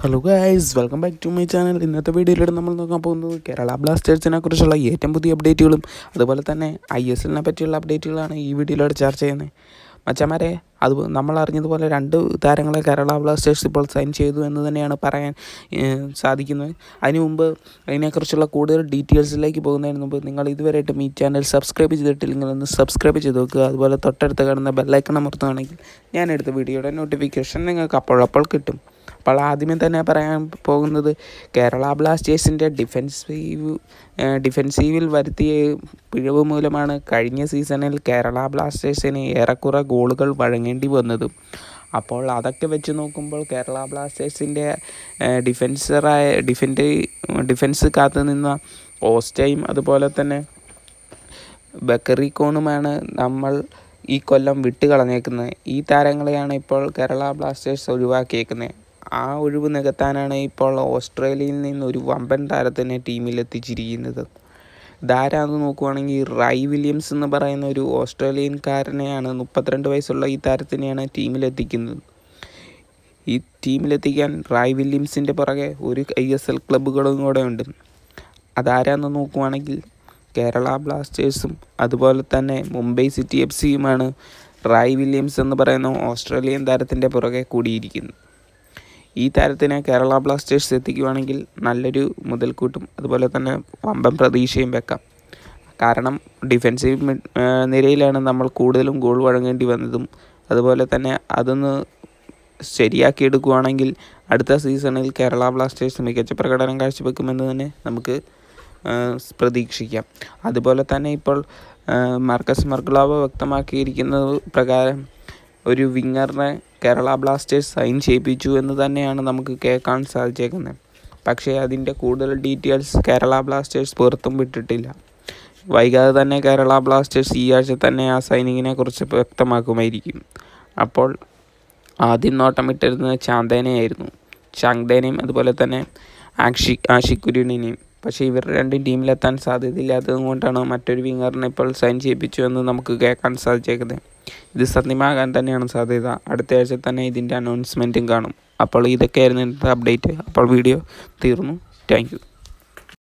hello guys welcome back to my channel ഇന്നത്തെ വീഡിയോയിലൂടെ നമ്മൾ നോക്കാൻ പോകുന്നത് കേരള ബ്ലാസ്റ്റേഴ്സിനെ കുറിച്ചുള്ള ഏറ്റവും പുതിയ അപ്ഡേറ്റുകളും അതുപോലെ തന്നെ ഐ എസ് എല്ലിനെ പറ്റിയുള്ള അപ്ഡേറ്റുകളാണ് ഈ വീഡിയോയിലൂടെ ചർച്ച ചെയ്യുന്നത് മച്ചന്മാരെ അത് നമ്മൾ അറിഞ്ഞതുപോലെ രണ്ട് താരങ്ങളെ കേരള ബ്ലാസ്റ്റേഴ്സ് ഇപ്പോൾ സൈൻ ചെയ്തു എന്ന് തന്നെയാണ് പറയാൻ ഏഹ്, സാധിക്കുന്നത് അതിനു മുമ്പ് അതിനെക്കുറിച്ചുള്ള കൂടുതൽ ഡീറ്റെയിൽസിലേക്ക് പോകുന്നതിന് മുമ്പ് നിങ്ങൾ ഇതുവരെയായിട്ടും ഈ ചാനൽ സബ്സ്ക്രൈബ് ചെയ്തിട്ടില്ലെങ്കിൽ ഒന്ന് സബ്സ്ക്രൈബ് ചെയ്ത് നോക്കുക അതുപോലെ തൊട്ടടുത്ത് കാണുന്ന ബെല്ലൈക്കൺ അമർത്തുകയാണെങ്കിൽ ഞാൻ എടുത്ത വീഡിയോയുടെ നോട്ടിഫിക്കേഷൻ നിങ്ങൾക്ക് അപ്പോഴപ്പോൾ കിട്ടും അപ്പോൾ ആദ്യമേ തന്നെ പറയാൻ പോകുന്നത് കേരള ബ്ലാസ്റ്റേഴ്സിൻ്റെ ഡിഫെൻസീവ് ഡിഫെൻസീവിൽ വരുത്തിയ പിഴവ് മൂലമാണ് കഴിഞ്ഞ സീസണിൽ കേരള ബ്ലാസ്റ്റേഴ്സിന് ഏറെക്കുറെ ഗോളുകൾ വഴങ്ങേണ്ടി വന്നത് അപ്പോൾ അതൊക്കെ വെച്ച് നോക്കുമ്പോൾ കേരള ബ്ലാസ്റ്റേഴ്സിൻ്റെ ഡിഫൻസറായ ഡിഫൻഡ് ഡിഫൻസ് കാത്തു നിന്ന ഓസ്റ്റയും അതുപോലെ തന്നെ ബക്കറിക്കോണുമാണ് നമ്മൾ ഈ കൊല്ലം വിട്ട് കളഞ്ഞേക്കുന്നത് ഈ താരങ്ങളെയാണ് ഇപ്പോൾ കേരള ബ്ലാസ്റ്റേഴ്സ് ഒഴിവാക്കിയേക്കുന്നത് ആ ഒഴിവ് നികത്താനാണ് ഇപ്പോൾ ഓസ്ട്രേലിയയിൽ നിന്ന് ഒരു വമ്പൻ താരത്തിനെ ടീമിൽ എത്തിച്ചിരിക്കുന്നത് ഇതാരാന്ന് നോക്കുവാണെങ്കിൽ റൈ വില്യംസ് എന്ന് പറയുന്ന ഒരു ഓസ്ട്രേലിയൻകാരനെയാണ് മുപ്പത്തിരണ്ട് വയസ്സുള്ള ഈ താരത്തിനെയാണ് ടീമിലെത്തിക്കുന്നത് ഈ ടീമിലെത്തിക്കാൻ റായ് വില്യംസിൻ്റെ പുറകെ ഒരു ഐ എസ് എൽ ക്ലബ്ബുകളും കൂടെ ഉണ്ട് അതാരാന്ന് നോക്കുവാണെങ്കിൽ കേരള ബ്ലാസ്റ്റേഴ്സും അതുപോലെ തന്നെ മുംബൈ സിറ്റി എഫ് സിയുമാണ് റായ് വില്യംസ് എന്ന് പറയുന്ന ഓസ്ട്രേലിയൻ താരത്തിൻ്റെ പുറകെ കൂടിയിരിക്കുന്നത് ഈ താരത്തിനെ കേരള ബ്ലാസ്റ്റേഴ്സ് എത്തിക്കുവാണെങ്കിൽ നല്ലൊരു മുതൽക്കൂട്ടും അതുപോലെ തന്നെ വമ്പൻ പ്രതീക്ഷയും വെക്കാം കാരണം ഡിഫെൻസീവ് മിഡ് നിരയിലാണ് നമ്മൾ കൂടുതലും ഗോൾ വഴങ്ങേണ്ടി വന്നതും അതുപോലെ തന്നെ അതൊന്ന് ശരിയാക്കിയെടുക്കുകയാണെങ്കിൽ അടുത്ത സീസണിൽ കേരള ബ്ലാസ്റ്റേഴ്സ് മികച്ച പ്രകടനം കാഴ്ചവെക്കുമെന്ന് തന്നെ നമുക്ക് ആ, പ്രതീക്ഷിക്കാം അതുപോലെ തന്നെ ഇപ്പോൾ ആ, മാർക്കസ് മർഗ്ലാവോ വ്യക്തമാക്കിയിരിക്കുന്നത് പ്രകാരം ഒരു വിങ്ങറിനെ കേരള ബ്ലാസ്റ്റേഴ്സ് സൈൻ ചെയ്യിപ്പിച്ചു എന്ന് തന്നെയാണ് നമുക്ക് കേൾക്കാൻ സാധിച്ചേക്കുന്നത് പക്ഷേ അതിൻ്റെ കൂടുതൽ ഡീറ്റെയിൽസ് കേരള ബ്ലാസ്റ്റേഴ്സ് പുറത്തും വിട്ടിട്ടില്ല വൈകാതെ തന്നെ കേരള ബ്ലാസ്റ്റേഴ്സ് ഈ ആഴ്ച തന്നെ ആ സൈനിങ്ങിനെ കുറിച്ച് വ്യക്തമാക്കുമായിരിക്കും അപ്പോൾ ആദ്യം നോട്ടമിട്ടിരുന്നത് ചാന്തേനെയായിരുന്നു ചാങ്തേനെയും അതുപോലെ തന്നെ ആക്ഷി ആഷിക്കുരുണിനെയും പക്ഷേ ഇവർ രണ്ടും ടീമിലെത്താൻ സാധ്യതയില്ലാത്തത് കൊണ്ടാണ് മറ്റൊരു വിങ്ങറിനെ ഇപ്പോൾ സൈൻ ചെയ്യിപ്പിച്ചു എന്ന് നമുക്ക് കേൾക്കാൻ സാധിച്ചേക്കുന്നത് ഇത് സത്യമാകാൻ തന്നെയാണ് സാധ്യത അടുത്ത ആഴ്ച തന്നെ ഇതിൻ്റെ അനൗൺസ്മെൻറ്റും കാണും അപ്പോൾ ഇതൊക്കെയായിരുന്നു ഇന്നത്തെ അപ്ഡേറ്റ് അപ്പോൾ വീഡിയോ തീർന്നു താങ്ക് യു